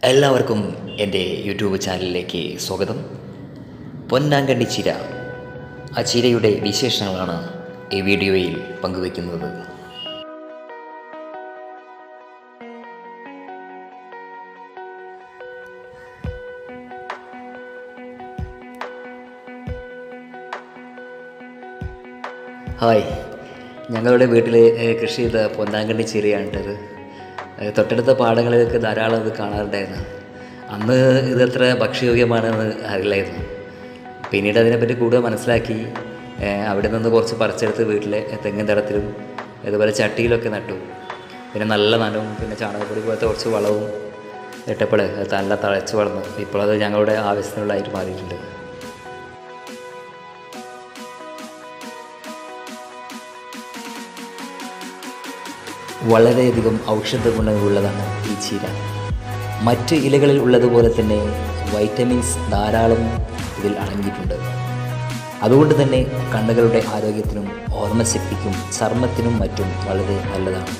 എല്ലാവർക്കും എൻ്റെ യൂട്യൂബ് ചാനലിലേക്ക് സ്വാഗതം പൊന്നാങ്കണ്ണി ചീര ആ ചീരയുടെ വിശേഷങ്ങളാണ് ഈ വീഡിയോയിൽ പങ്കുവയ്ക്കുന്നത് ഹായ് ഞങ്ങളുടെ വീട്ടിൽ ഏഹ്, കൃഷി ചെയ്ത പൊന്നാങ്കണ്ണി ചീരയാണിട്ടത് ഏഹ്, തൊട്ടടുത്ത പാടങ്ങളിലൊക്കെ ധാരാളം ഇത് കാണാറുണ്ടായിരുന്നു അന്ന് ഇതത്ര ഭക്ഷ്യയോഗ്യമാണെന്ന് അറിയില്ലായിരുന്നു പിന്നീട് അതിനെപ്പറ്റി കൂടുതൽ മനസ്സിലാക്കി ഏഹ്, അവിടെ നിന്ന് കുറച്ച് പറിച്ചെടുത്ത് വീട്ടിലെ തെങ്ങിൻ തടത്തിലും ഇതുപോലെ ചട്ടിയിലൊക്കെ നട്ടു പിന്നെ നല്ല നനവും പിന്നെ ചാണകപ്പൊടി പോലത്തെ കുറച്ച് വളവും ഇട്ടപ്പോൾ അത് നല്ല തഴച്ച് വളർന്നു ഇപ്പോൾ അത് ഞങ്ങളുടെ ആവശ്യത്തിനുള്ളതായിട്ട് മാറിയിട്ടുണ്ട് വളരെയധികം ഔഷധ ഗുണങ്ങളുള്ളതാണ് ഈ ചീര മറ്റ് ഇലകളിൽ ഉള്ളതുപോലെ തന്നെ വൈറ്റമിൻസ് ധാരാളം ഇതിൽ അടങ്ങിയിട്ടുണ്ട് അതുകൊണ്ട് തന്നെ കണ്ണുകളുടെ ആരോഗ്യത്തിനും ഓർമ്മശക്തിക്കും ചർമ്മത്തിനും മറ്റും വളരെ നല്ലതാണ്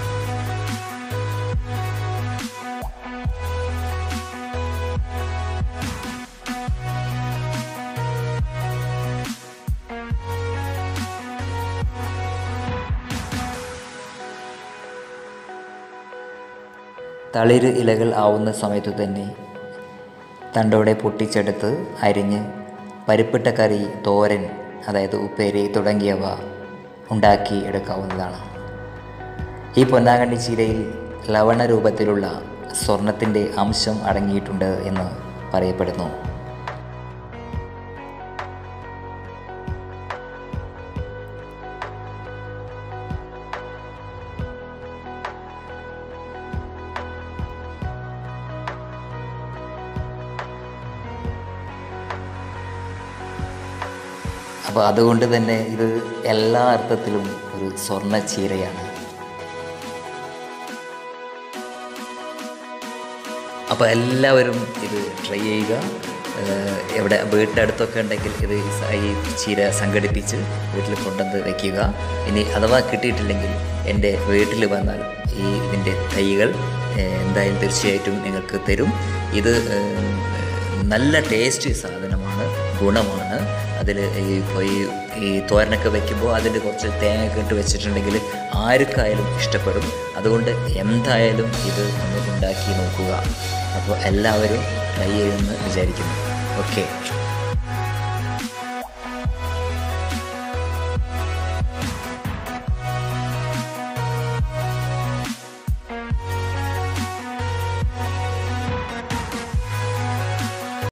തളിര് ഇലകൾ ആവുന്ന സമയത്ത് തന്നെ തണ്ടോടെ പൊട്ടിച്ചെടുത്ത് അരിഞ്ഞ് പരിപ്പിട്ട കറി തോരൻ അതായത് ഉപ്പേരി തുടങ്ങിയവ ഉണ്ടാക്കി എടുക്കാവുന്നതാണ് ഈ പൊന്നാങ്കണ്ണി ചീരയിൽ ലവണ രൂപത്തിലുള്ള സ്വർണത്തിൻ്റെ അംശം അടങ്ങിയിട്ടുണ്ട് എന്ന് പറയപ്പെടുന്നു അപ്പോൾ അതുകൊണ്ട് തന്നെ ഇത് എല്ലാ അർത്ഥത്തിലും ഒരു സ്വർണ്ണ ചീരയാണ് അപ്പോൾ എല്ലാവരും ഇത് ട്രൈ ചെയ്യുക ഏഹ് എവിടെ വീടിൻ്റെ അടുത്തൊക്കെ ഉണ്ടെങ്കിൽ ഇത് സ- ഈ ചീര സംഘടിപ്പിച്ച് വീട്ടിൽ കൊണ്ടുവന്ന് വയ്ക്കുക ഇനി അഥവാ കിട്ടിയിട്ടില്ലെങ്കിൽ എൻ്റെ വീട്ടിൽ വന്നാൽ ഈ ഇതിൻ്റെ തൈകൾ ഏഹ് എന്തായാലും തീർച്ചയായിട്ടും നിങ്ങൾക്ക് തരും ഇത് ഏഹ് നല്ല ടേസ്റ്റ് സാധനമാണ് ഗുണമാണ് അതിൽ ഈ ഇപ്പോൾ ഈ ഈ തോരനൊക്കെ വെക്കുമ്പോൾ അതിൽ കുറച്ച് തേങ്ങയൊക്കെ ഇട്ട് വെച്ചിട്ടുണ്ടെങ്കിൽ ആർക്കായാലും ഇഷ്ടപ്പെടും അതുകൊണ്ട് എന്തായാലും ഇത് ഒന്ന് ഉണ്ടാക്കി നോക്കുക അപ്പോൾ എല്ലാവരും ട്രൈ ചെയ്യുമെന്ന് വിചാരിക്കുന്നു ഓക്കെ